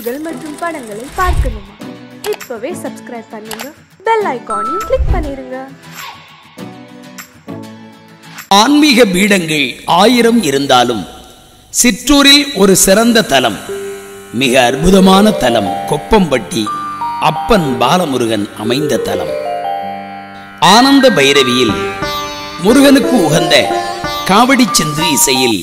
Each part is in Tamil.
நிகழ்ச்சிகள் மற்றும் படங்களை பார்க்கணுமா இப்பவே சப்ஸ்கிரைப் பண்ணுங்க பெல் ஐகானையும் கிளிக் பண்ணிருங்க ஆன்மீக பீடங்கள் ஆயிரம் இருந்தாலும் சிற்றூரில் ஒரு சிறந்த தலம் மிக அற்புதமான தலம் கொப்பம்பட்டி அப்பன் பாலமுருகன் அமைந்த தலம் ஆனந்த பைரவியில் முருகனுக்கு உகந்த காவடி சென்று இசையில்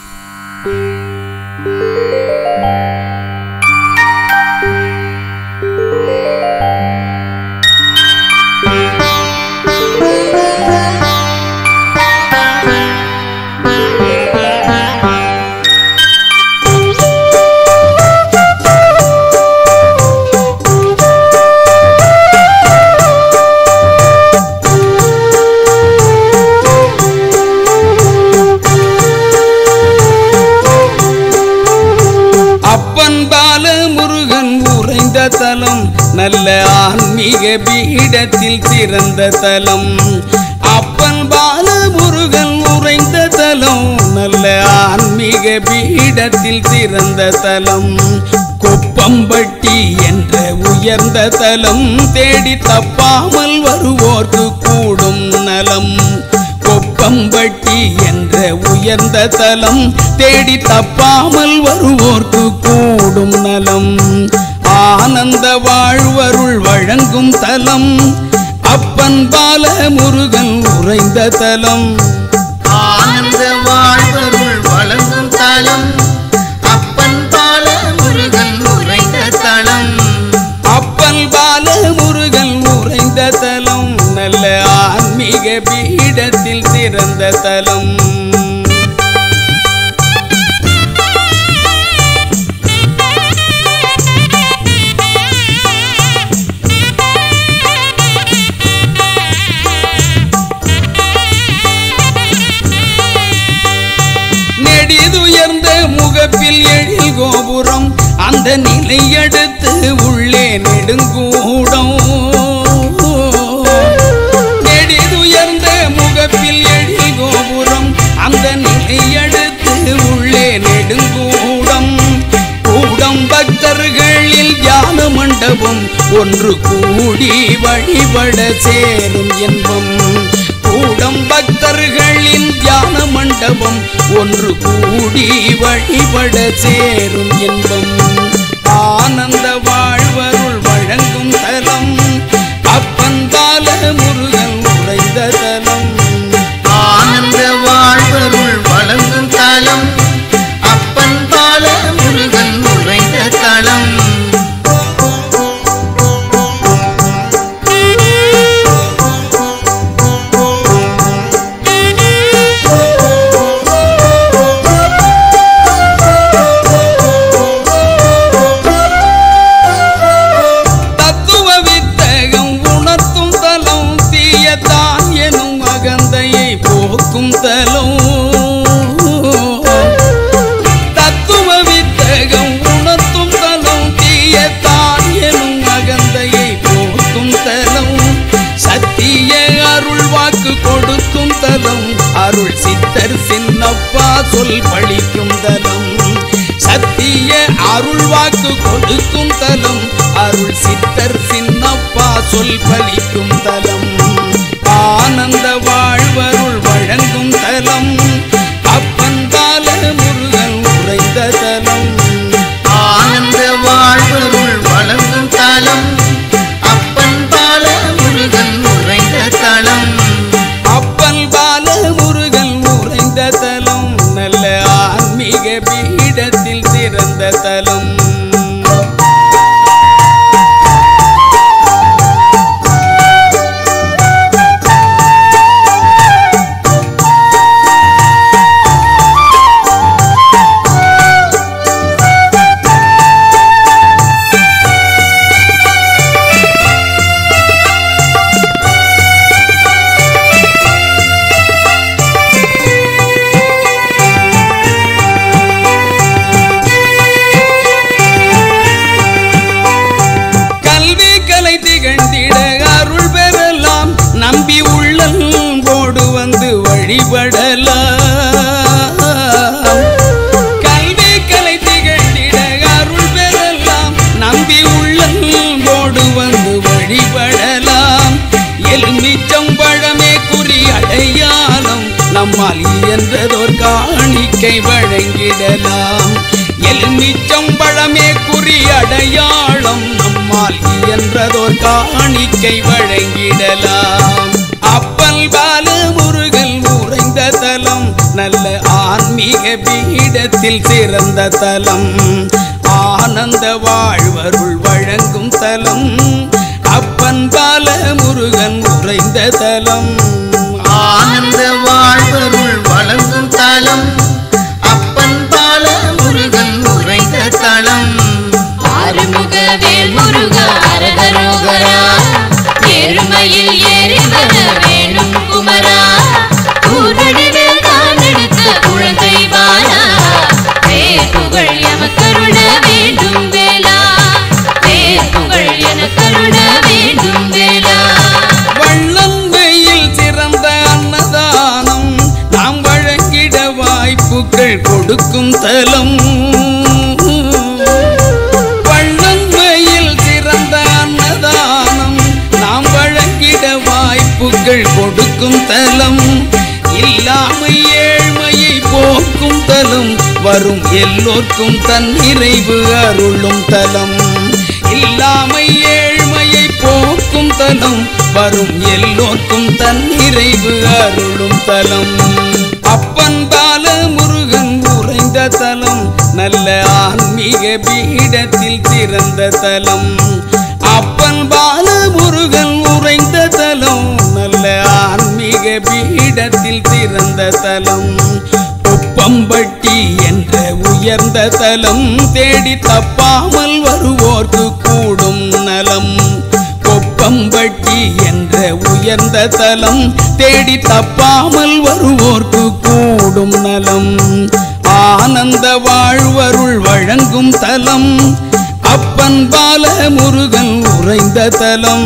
அப்பன் பால முருகன் உறைந்த தலம் நல்ல ஆன்மீக பீடத்தில் சிறந்த தலம் அப்பன் பால முருகன் உறைந்த தலம் நல்ல ஆன்மீக பீடத்தில் சிறந்த தலம் கொப்பம்பட்டி என்ற உயர்ந்த தலம் தேடி தப்பாமல் வருவோர்க்கு கூடும் நலம் கொப்பம்பட்டி என்ற உயர்ந்த தலம் தேடி தப்பாமல் வருவோர்க்கு கூடும் நலம் ஆனந்த வாழ்வருள் வழங்கும் தலம் அப்பன் பால முருகன் உறைந்த தலம் ஆனந்த வாழ்வருள் வழங்கும் தலம் அப்பன் பால முருகன் உறைந்த தலம் அப்பன் பால முருகன் உறைந்த தலம் நல்ல ஆன்மீக பீடத்தில் சிறந்த தலம் நெடிதுயர்ந்த முகப்பில் எழில் கோபுரம் அந்த நிலையடுத்து உள்ளே நெடுங்கூடம் நெடிதுயர்ந்த முகப்பில் எழில் கோபுரம் அந்த நிலையடுத்து உள்ளே நெடுங்கூடம் கூடம் பக்தர்களில் தியான மண்டபம் ஒன்று கூடி வழிபட சேரும் என்பம் கூடம் பக்தர்களின் தியான மண்டபம் ஒன்று கூடி வழிபட சேரும் என்பம் ஆனந்த வாழ்வருள் வழங்கும் தலம் அப்பன் பால முருகன் உறைந்த தலம் ஆனந்த வாழ்வருள் வழங்கும் தலம் அப்பன் பால முருகன் உறைந்த தலம் தத்துவ வித்தகம் உணர்த்தும் தலம் தீயத்தான் எனும் அகந்தையை போக்கும் தலம் தத்துவ வித்தகம் உணர்த்தும் தலம் தீயத்தான் எனும் அகந்தையை போக்கும் தலம் சத்திய அருள் வாக்கு கொடுக்கும் தலம் அருள் சித்தர் சின்னப்பா சொல் பழிக்கும் தலம் சத்திய அருள் வாக்கு கொடுக்கும் தலம் அருள் சித்தர் சின்னப்பா சொல் பலிக்கும் தலம் ஆனந்த வாழ்வருள் வழங்கும் தலம் அப்பன் பால முருகன் உறைந்த தலம் ஆனந்த வாழ்வருள் வழங்கும் தலம் அப்பன் பால முருகன் உறைந்த தலம் அப்பன் பால முருகன் உறைந்த தலம் நல்ல ஆன்மீக பீடத்தில் சிறந்த தலம் கல்வி கலை திகழ்ந்திட அருள் பெறலாம் நம்பி உள்ளல் போடு வந்து வழிபடலாம் கல்வி கலை திகழ்ந்திட அருள் பெறலாம் காணிக்கை வழங்கிடலாம் எலுமிச்சம் பழமே குறி அடையாளம் நம்மால் இயன்றதோர் காணிக்கை வழங்கிடலாம் அப்பல் பால முருகல் உறைந்த தலம் நல்ல ஆன்மீக பீடத்தில் சிறந்த தலம் ஆனந்த வாழ்வருள் வழங்கும் தலம் அப்பன் பால முருகன் உறைந்த தலம் ஆனந்த வாழ்வருள் வழங்கும் தலம் அப்பன் பால முருகன் உறைந்த தலம் ஆறுமுக வேல் முருக அரகரோகரா எருமையில் ஏறி வர வேணும் குமரா கூர்வடிவில் தான் எடுத்த குழந்தை பாலா வேப்புகள் எமக்கருள வேண்டும் வேளா வேப்புகள் எனக்கருள வேண்டும் வேளா வள்ளந்தையில் சிறந்த அன்னதானம் நாம் வழங்கிட வாய்ப்புகள் கொடுக்கும் தலம் வள்ளந்தையில் சிறந்த அன்னதானம் நாம் வழங்கிட வாய்ப்புகள் கொடுக்கும் தலம் இல்லாமை ஏழ்மையை போக்கும் தலம் வரும் எல்லோர்க்கும் தன் நிறைவு அருளும் தலம் இல்லாமை ஏழ்மையை போக்கும் தலம் வரும் எல்லோர்க்கும் தன் நிறைவு அருளும் தலம் அப்பன் பால முருகன் உறைந்த தலம் நல்ல ஆன்மீக பீடத்தில் சிறந்த தலம் அப்பன் பால முருகன் உறைந்த தலம் நல்ல ஆன்மீக பீடத்தில் சிறந்த தலம் உப்பம்பட்டி என்ற உயர்ந்த தலம் தேடி தப்பாமல் வருவோர்க்கு கூடும் நலம் கொப்பம்பட்டி என்ற உயர்ந்த தலம் தேடி தப்பாமல் வருவோர்க்கு கூடும் நலம் ஆனந்த வாழ்வருள் வழங்கும் தலம் அப்பன் பால முருகன் உறைந்த தலம்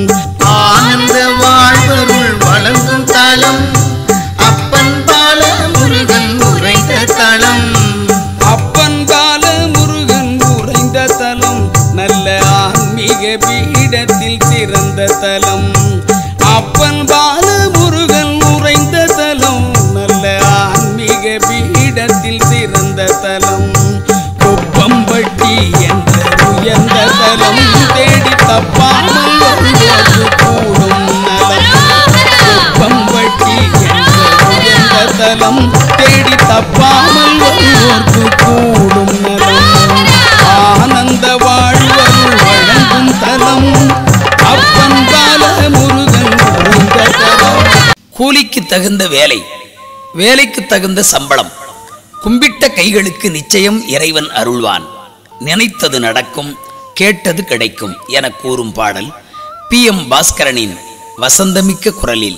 ஆனந்த வாழ்வருள் வழங்கும் தலம் அப்பன் பால முருகன் உறைந்த தலம் அப்பன் பால முருகன் உறைந்த தலம் நல்ல ஆன்மீக பீடத்தில் சிறந்த தலம் அப்பன் பால முருகன் உறைந்த தலம் நல்ல ஆன்மீக பீடத்தில் சிறந்த தலம் குப்பம்பட்டி என்ற உயர்ந்த தலம் தேடி தப்பாமல் வருவது கூடும் நலம் குப்பம்பட்டி என்ற உயர்ந்த தலம் தேடி தப்பாமல் வருவோர்க்கு கூடும் நலம் ஆனந்த வாழ்வருள் வழங்கும் தலம் அப்பன் பால முருகன் உறைந்த தலம் கூலிக்கு தகுந்த வேலை வேலைக்கு தகுந்த சம்பளம் கும்பிட்ட கைகளுக்கு நிச்சயம் இறைவன் அருள்வான் நினைத்தது நடக்கும் கேட்டது கிடைக்கும் என கூறும் பாடல் பி எம் பாஸ்கரனின் வசந்தமிக்க குரலில்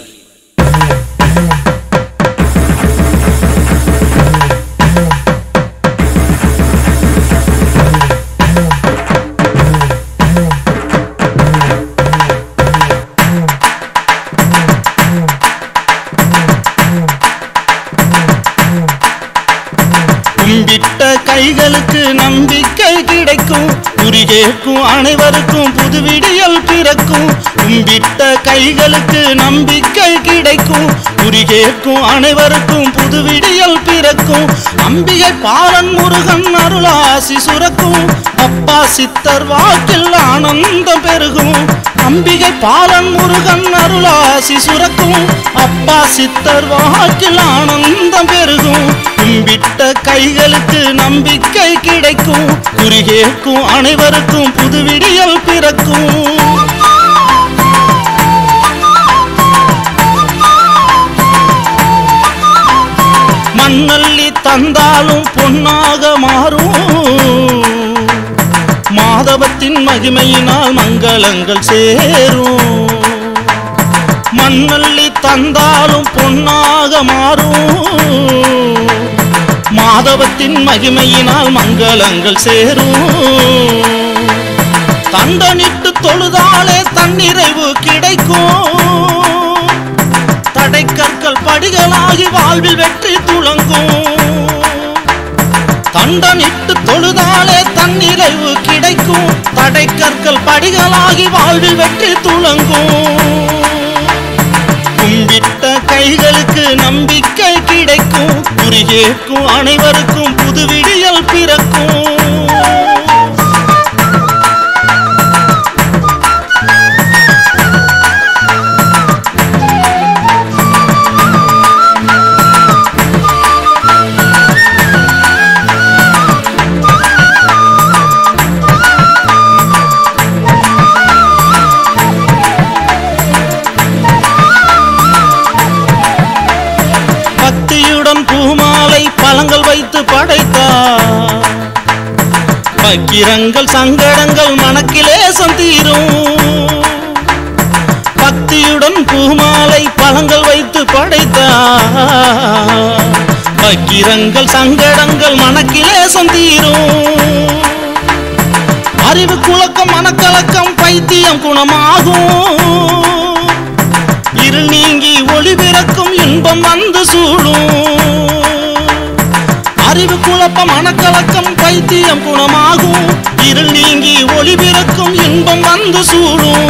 கும்பிட்ட கைகளுக்கு நம்பிக்கை கிடைக்கும் குறி கேட்கும் அனைவருக்கும் புது விடியல் பிறக்கும் கும்பிட்ட கைகளுக்கு நம்பிக்கை கிடைக்கும் குறி கேட்கும் அனைவருக்கும் புது விடியல் பிறக்கும் அம்பிகை பாலன் முருகன் அருளாசி சுரக்கும் அப்பா சித்தர் வாக்கில் ஆனந்தம் பெருகும் அம்பிகை பாலன் முருகன் அருளாசி சுரக்கும் அப்பா சித்தர் வாக்கில் ஆனந்தம் பெருகும் கும்பிட்ட கைகளுக்கு நம்பிக்கை கிடைக்கும் குறி கேட்கும் அனைவருக்கும் புது விடியல் பிறக்கும் மண்ணள்ளி தந்தாலும் பொன்னாக மாறும் மாதவத்தின் மகிமையினால் மங்களங்கள் சேரும் மண்ணள்ளி தந்தாலும் பொன்னாக மாறும் மாதவத்தின் மகிமையினால் மங்களங்கள் சேரும் தண்டனிட்டு தொழுதாலே தன்னிறைவு கிடைக்கும் தடைக்கற்கள் படிகளாகி வாழ்வில் வெற்றி துளங்கும் தண்டனிட்டு தொழுதாலே தன்னிறைவு கிடைக்கும் தடைக்கற்கள் படிகளாகி வாழ்வில் வெற்றி துளங்கும் கும்பிட்ட கை கைகளுக்கு நம்பிக்கை கிடைக்கும் குறிகேற்கும் அனைவருக்கும் புது விடியல் பிறக்கும் பக்தியுடன் பூமாலை பழங்கள் வைத்து படைத்தார் பக்கிரங்கள் சங்கடங்கள் மனக்கிலேசம் தீரும் பக்தியுடன் பூமாலை பழங்கள் வைத்து படைத்தார் பக்கிரங்கள் சங்கடங்கள் மனக்கிலேசம் தீரும் அறிவு குழக்கம் மனக்கலக்கம் பைத்தியம் குணமாகும் இருள் நீங்கி ஒளி பிறக்கும் இன்பம் வந்து சூழும் அறிவு குழப்பம் மனக்கலக்கம் பைத்தியம் குணமாகும் இருள் நீங்கி ஒளி பிறக்கும் இன்பம் வந்து சூழும்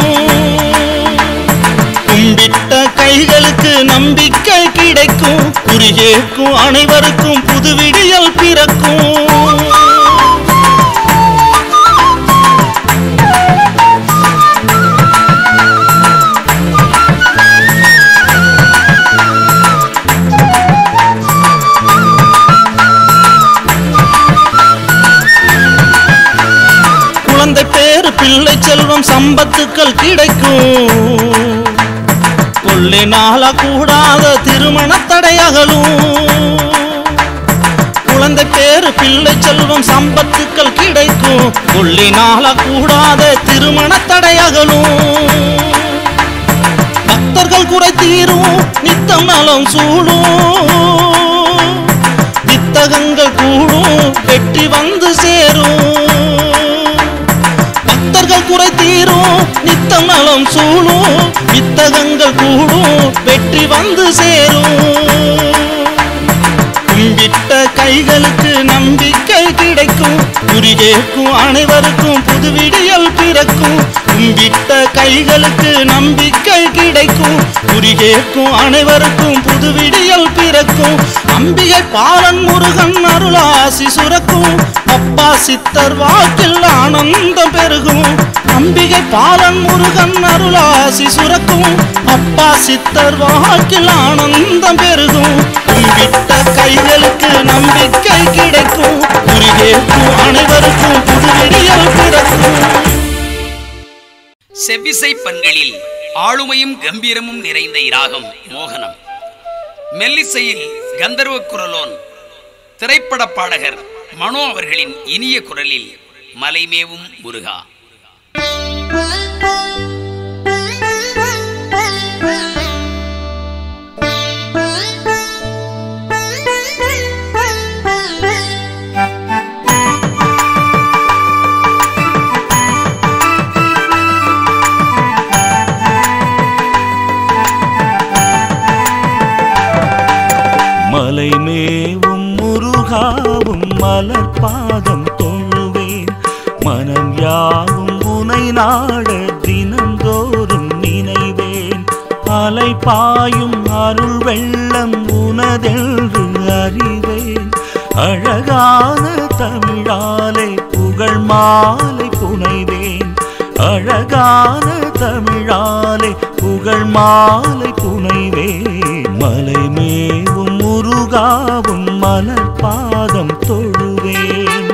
கும்பிட்ட கைகளுக்கு நம்பிக்கை கிடைக்கும் குறிகேற்கும் அனைவருக்கும் புது விடியல் பிறக்கும் குழந்தை பேரு பிள்ளை செல்வம் சம்பத்துக்கள் கிடைக்கும் கொள்ளினால கூடாத திருமண தடையகலும் குழந்தை பேரு பிள்ளை செல்வம் சம்பத்துக்கள் கிடைக்கும் கொள்ளினால கூடாத திருமண தடையகலும் பக்தர்கள் குறை தீரும் நித்தம் நலம் சூடும் வித்தகங்கள் கூடும் வெற்றி வந்து சேரும் பக்தர்கள் குறை தீரும் நித்தம் நலம் சூழும் வித்தகங்கள் கூடும் வெற்றி வந்து சேரும் கும்பிட்ட கைகளுக்கு நம்பிக்கை கிடைக்கும் குறிகேற்கும் அனைவருக்கும் புது விடியல் பிறக்கும் கும்பிட்ட கைகளுக்கு நம்பிக்கை கிடைக்கும் குறிகேற்கும் அனைவருக்கும் புது விடியல் பிறக்கும் அம்பிகை பாலன் முருகன் அருளாசி சுரக்கும் அப்பா சித்தர் வாக்கில் ஆனந்தம் பெருகும் அம்பிகை பாலன் முருகன் அருளாசி சுரக்கும் அப்பா சித்தர் வாக்கில் ஆனந்தம் பெருகும் கும்பிட்ட கைகளுக்கு நம்பிக்கை கிடைக்கும் குறிகேற்கும் அனைவருக்கும் புது விடியல் பிறக்கும் செவ்விசை பண்களில் ஆளுமையும் கம்பீரமும் நிறைந்த இராகம் மோகனம் மெல்லிசையில் கந்தர்வ குரலோன் திரைப்பட பாடகர் மனோ அவர்களின் இனிய குரலில் மலைமேவும் முருகா மலை மேவும் முருகாவும் மலர் பாதம் தொழுவேன் மனம் யாவும் உனை நாட தினந்தோறும் நினைவேன் அலை பாயும் அருள் வெள்ளம் உனதென்று அறிவேன் அழகான தமிழாலே புகழ் மாலை புனைவேன் அழகான தமிழாலே புகழ் மாலை புனைவேன் மலை மேவும் முருகாவும் மலர் பாதம் தொழுவேன்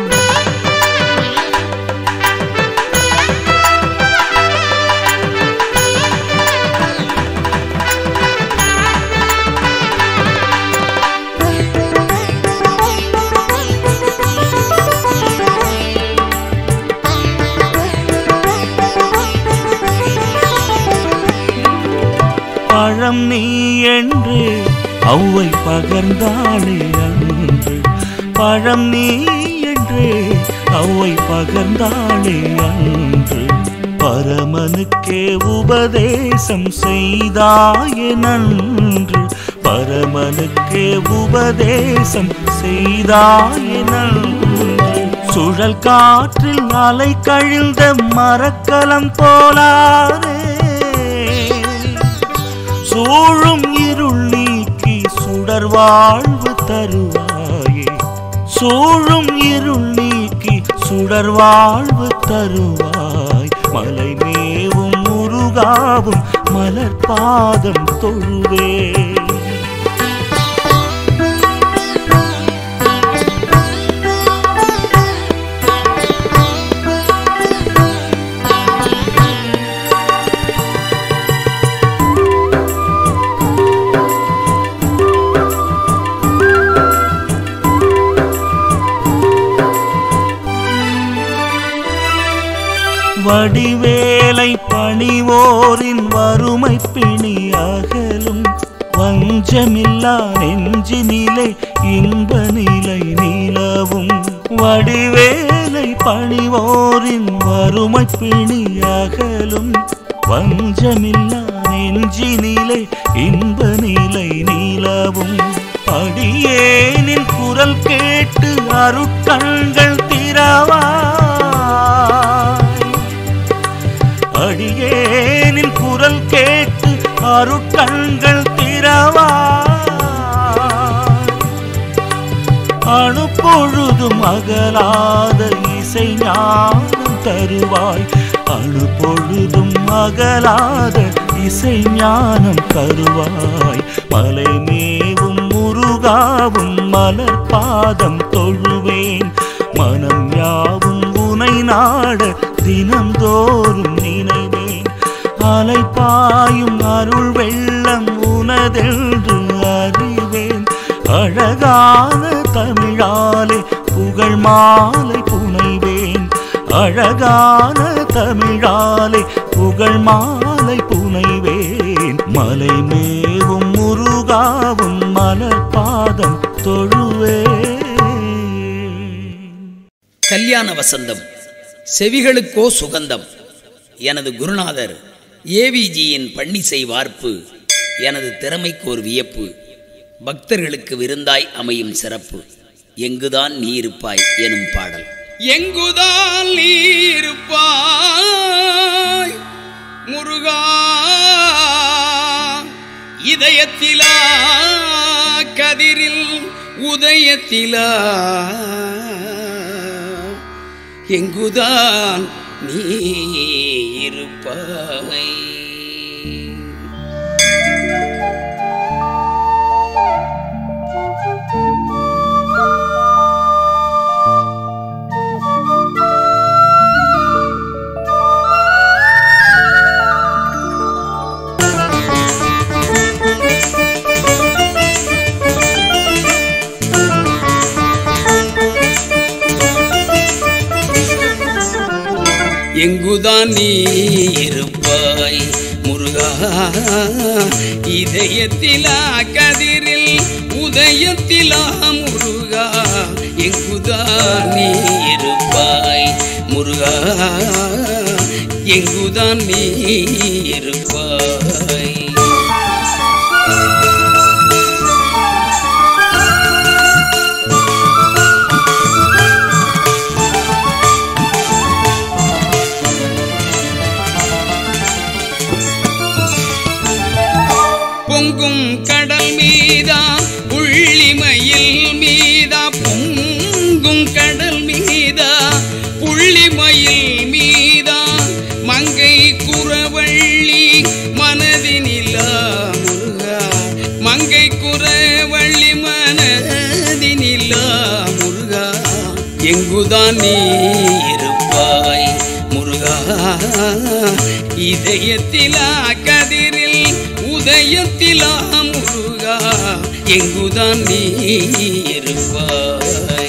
பழம் நீ என்று ஔவை பகர்ந்தாளே அன்று பழம் நீ என்று ஔவை பகர்ந்தாளே அன்று பரமனுக்கே உபதேசம் செய்தாயே நன்று பரமனுக்கே உபதேசம் செய்தாயே நன்று சுழல் காற்றில் அலை கழிந்த மரக்கலம் போலாரே சூழும் இருள் நீ சுடர் வாழ்வு தருவாயே சூழும் இருள் நீக்கி சுடர் வாழ்வு தருவாய் மலை மேவும் முருகாவும் மலர் பாதம் தொழுவே வடிவேலை பணிவோரின் வறுமை பிணி அகலும் வஞ்சமில்லா நெஞ்சினிலே இன்ப நிலை நிலவும் வடிவேலை பணிவோரின் வறுமை பிணி அகலும் வஞ்சமில்லா நெஞ்சினிலே இன்ப நிலை நிலவும் அடியேனின் குரல் கேட்டு அருட்கண்கள் திறவாய் அடியேனின் குரல் கேட்டு அருட்கண்கள் திறவாய் அணுப்பொழுதும் அகலாத இசை ஞானம் தருவாய் அணுப்பொழுதும் அகலாத இசை ஞானம் தருவாய் மலை மேவும் முருகாவும் மலர் பாதம் தொழுவேன் மனம் யாவும் உனை நாட தினம்தோறும் நினைவேன் அலைப்பாயும் அருள் வெள்ளம் உனதென்று அறிவேன் அழகான தமிழாலே புகழ் மாலை புனைவேன் அழகான தமிழாலே புகழ் மாலை புனைவேன் மலை மேவும் முருகாவும் மலர் பாதம் தொழுவேன் கல்யாண வசந்தம் செவிகளுக்கோ சுகந்தம் எனது குருநாதர் ஏவிஜியின் பன்னிசை வார்ப்பு எனது திறமைக்கு ஒரு வியப்பு பக்தர்களுக்கு விருந்தாய் அமையும் சிறப்பு எங்குதான் நீ இருப்பாய் எனும் பாடல் எங்குதான் நீருப்பாய் முருகா இதயத்திலா கதிரில் உதயத்திலா எங்குதான் நீ இருப்பாய் எங்குதான் நீ இருப்பாய் முருகா இதயத்திலா கதிரில் உதயத்திலா முருகா எங்குதான் நீ இருப்பாய் முருகா எங்குதான் நீ இருப்பாய் பொங்கும் கடல் மீதா புள்ளிமயில் மீதா பொங்கும் கடல் மீதா புள்ளிமயில் மீதா மங்கை குறவள்ளி மனதினிலா முருகா மங்கை குறவள்ளி மனதினிலா முருகா எங்குதான் நீ இருப்பாய் முருகா இதயத்திலா கதிரில் உதயத்திலா முருகா எங்குதான் நீ இருப்பாய்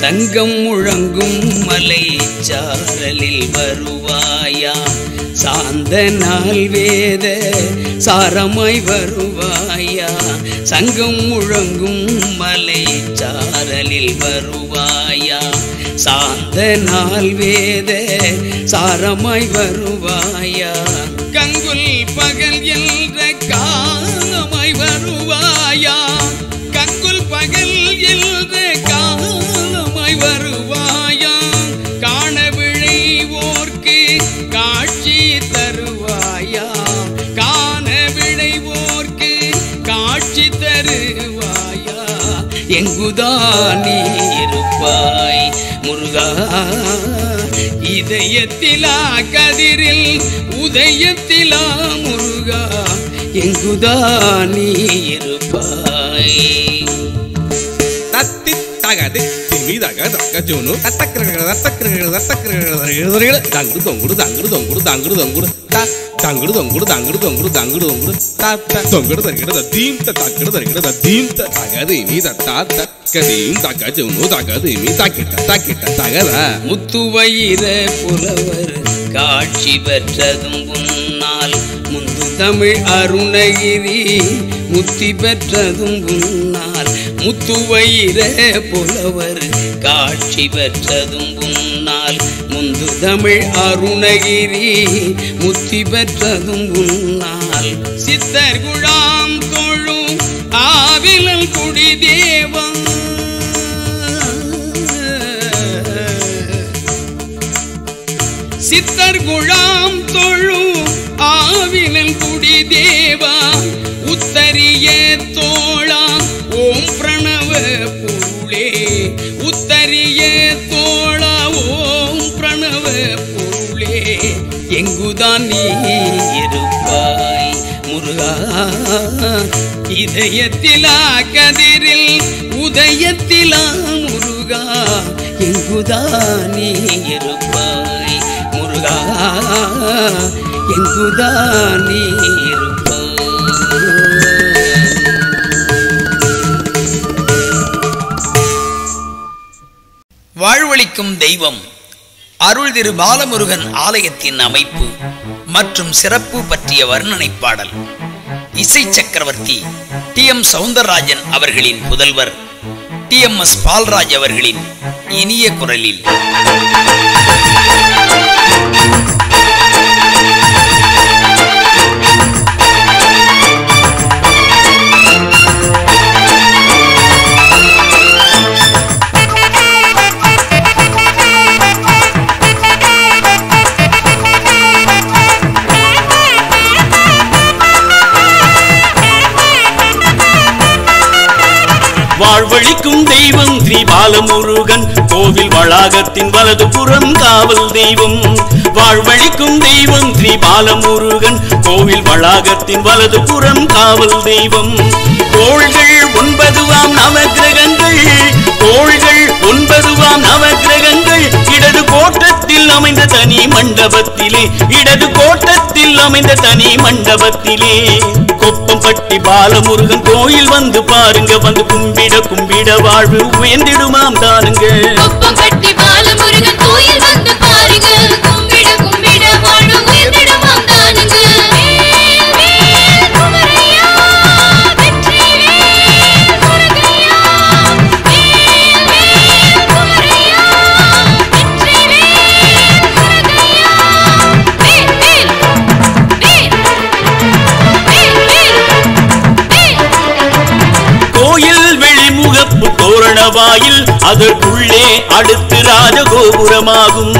சங்கம் முழங்கும் மலை சாரலில் வருவாயா சாந்த நாள் வேத சாரமாய் வருவாயா சங்கம் முழங்கும் மலை சாரலில் வருவாயா சாந்த நாள் வேத சாரமாய் வருவாயா கங்குல் பகல் என்ற காலமாய் வருவாயா கங்குல் பகல் என்ற காலமாய் வருவாயா காண விழைவோர்க்கு காட்சி தருவாயா காண விழைவோர்க்கு காட்சி தருவாயா எங்குதான் நீ இருப்பாய் முருகா இதயத்திலா கதிரில் உதயத்திலா முருகா எங்குதான் நீ இருப்பாய் தத்தி தகதி திமி தக தக்க ஜோனு தத்தக்கிரக தத்தக்கிரக தத்தக்கிரக தங்குடு தொங்குடு தங்குடு தொங்குடு தங்குடு தொங்குடு த தங்குடு தொங்குடு தங்குடு தொங்குடு தங்குடு தொங்குடு தத்த தொங்குடு தங்கிட தீம் த தக்கடு தங்கிட தீம் த தகதி நீ தத்தா தக்க தீம் தக்க ஜோனு தகதி நீ தக்கிட்ட தக்கிட்ட தகத முத்துவயிர புலவர் காட்சி பெற்றதும் உன்னால் முந்து தமிழ் அருணகிரி முத்தி பெற்றதும் உன்னால் முத்துவயிர புலவர் காட்சி பெற்றதும் உன்னால் முந்து தமிழ் அருணகிரி முத்தி பெற்றதும் உன்னால் சித்தர் குழாம் தொழும் ஆவிலல் குடி தேவா சித்தர் குழாம் தொழும் ஆவினல் குடி தேவா உத்தரிய தோழா ஓம் பிரணவ பொருளே உத்தரிய தோழா ஓம் பிரணவ பொருளே எங்குதான் நீ இருப்பாய் முருகா இதயத்திலா கதிரில் உதயத்திலா முருகா எங்குதான் நீ இருப்பாய் முருகா எங்குதான் நீ இருப்பாய் வாழ்வளிக்கும் தெய்வம் அருள் திரு பாலமுருகன் ஆலயத்தின் அமைப்பு மற்றும் சிறப்பு பற்றிய வர்ணனை பாடல் இசை சக்கரவர்த்தி டி எம் சவுந்தரராஜன் அவர்களின் புதல்வர் டி எம் எஸ் பால்ராஜ் அவர்களின் இனிய குரலில் வாழ்வழிக்கும் தெய்வம் ஸ்ரீ பாலமுருகன் கோவில் வளாகத்தின் வலது புறம் காவல் தெய்வம் வாழ்வழிக்கும் தெய்வம் ஸ்ரீ பாலமுருகன் கோவில் வளாகத்தின் வலது புறம் காவல் தெய்வம் கோள்கள் ஒன்பதுவாம் நவக்கிரகங்கள் கோள்கள் ஒன்பதுவாம் நவக்கிரகங்கள் இடது கோட்டத்தில் அமைந்த தனி மண்டபத்திலே இடது கோட்டத்தில் அமைந்த தனி மண்டபத்திலே கொப்பம்பட்டி பாலமுருகன் கோயில் வந்து பாருங்க வந்து கும்பிட கும்பிட வாழ்வு உயர்ந்திடுமாம் தானுங்க கொப்பம் கட்டி பாலமுருகன் கோயில் வந்து பாருங்க கும்பிட கும்பிட வாழ உயர்ந்திடுமாம் தானுங்க வேல், வேல், குமரையா, வெற்றிவேல், முருகையா. வேல், வேல், குமரையா, வெற்றிவேல், முருகையா. வேல், வேல், வேல், வேல், வேல், வேல். கோயில் வெளிமுகப்பு தோரண வாயில் அதற்குள்ளே அடுத்து ராஜகோபுரமாகும்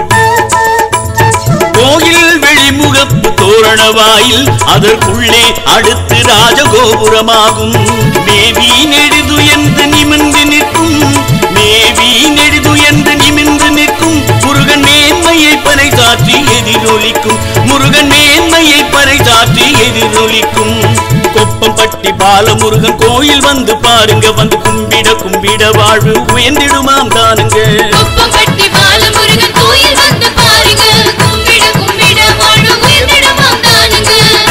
கோயில் வெளிமுகப்பு தோரண வாயில் அதற்குள்ளே அடுத்து ராஜகோபுரமாகும் மேவி நெடுது என்று நிமிர்ந்து நிற்கும் மேவி நெடுது என்று நிமிர்ந்து நிற்கும் முருகன் மேன்மையை பறைசாற்றி எதிரொலிக்கும் முருகன் மேன்மையை பறைசாற்றி எதிரொலிக்கும் கொப்பம்பட்டி பாலமுருகன் கோயில் வந்து பாருங்க வந்து கும்பிட கும்பிட வாழ்வு உயர்ந்திடுமாம் தானுங்க கொப்பம் கட்டி பாலமுருகன் கோயில் வந்து பாருங்க கும்பிட கும்பிட வாழ உயர்ந்திடுமாம் தானுங்க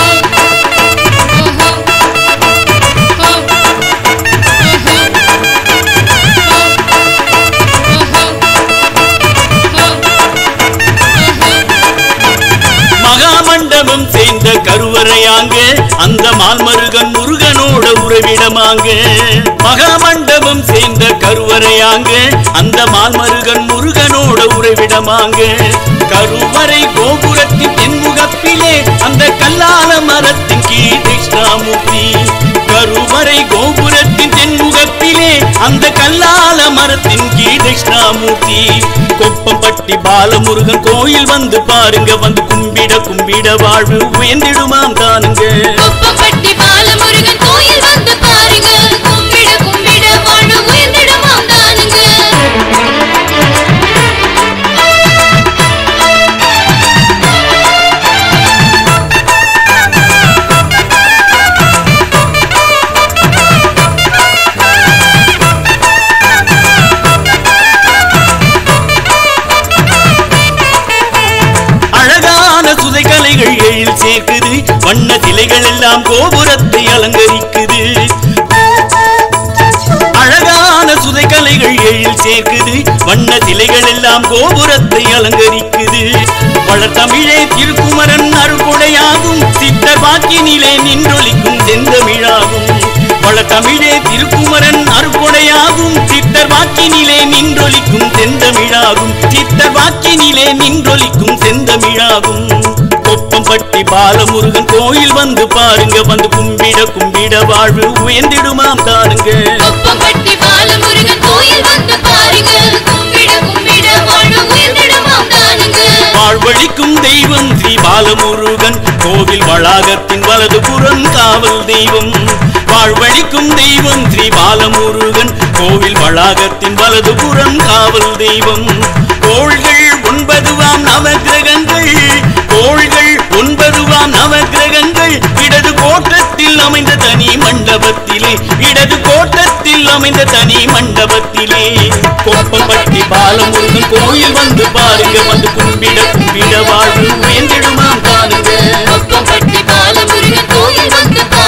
ஓஹோ. ஓ. ஓஹோ. ஓ. கருவறையாங்க அந்த மால்மருகன் முருகனோட உறவிடமாங்க மகாமண்டபம் சேர்ந்த கருவறையாங்க அந்த மால்மருகன் முருகனோட உறவிடமாங்க கருவறை கோபுரத்தின் தென்முகப்பிலே அந்த கல்லால மரத்தின் கீழ் தட்சிணாமூர்த்தி கருவறை கோபுரத்தின் தென்முகப்பிலே அந்த கல்லால மரத்தின் கீழ் தட்சிணாமூர்த்தி கொப்பம்பட்டி பாலமுருகன் கோயில் வந்து பாருங்க வந்து கும்பிட கும்பிட வாழ்வு உயர்ந்திடுமாம் தானுங்க கொப்பம்பட்டி பாலமுருகன் கோயில் வந்து பாருங்க கும்பிட கும்பிட வாழ்வு உயர்ந்திடுமாம் தானுங்க அழகான சுதை கலைகள் எழில் சேர்க்குது வண்ண சிலைகள் எல்லாம் கோபுரத்தை அலங்கரிக்குது அழகான சுதை கலைகள் எழில் சேர்க்குது வண்ண சிலைகள் எல்லாம் கோபுரத்தை அலங்கரிக்குது வளர்த்தமிழே திருக்குமரன் அருள்கொடையாகும் சித்தர் வாக்கினிலே நின்றொலிக்கும் செந்தமிழாகும் வளர்த்தமிழே திருக்குமரன் அருள்கொடையாகும் சித்தர் வாக்கினிலே நின்றொலிக்கும் செந்தமிழாகும் சித்தர் வாக்கினிலே நின்றொலிக்கும் செந்தமிழாகும் கொப்பம்பட்டி பாலமுருகன் கோயில் வந்து பாருங்க வந்து கும்பிட கும்பிட வாழ்வு உயர்ந்திடுமாம் தாருங்க கொப்பம்பட்டி பாலமுருகன் கோயில் வந்து பாருங்க கும்பிட கும்பிட வாழ்வு உயர்ந்திடுமாம் தானுங்க வாழ்வழிக்கும் தெய்வம் ஸ்ரீ பாலமுருகன் கோவில் வளாகத்தின் வலது புறம் காவல் தெய்வம் வாழ்வழிக்கும் தெய்வம் ஸ்ரீ பாலமுருகன் கோவில் வளாகத்தின் வலது புறம் காவல் தெய்வம் கோள்கள் ஒன்பதுவாம் நவகிரகங்கள் கோள்கள் ஒன்பதுவாம் நவகிரகங்கள் இடது கோட்டத்தில் அமைந்த தனி மண்டபத்திலே இடது கோட்டத்தில் அமைந்த தனி மண்டபத்திலே கொப்பம்பட்டி பாலமுருகன் கோயில் வந்து பாருங்க வந்து கும்பிட கும்பிட வாழ்வு உயர்ந்திடுமாம் பாருங்க கொப்பம்பட்டி பாலமுருகன் கோயில் வந்து பாருங்க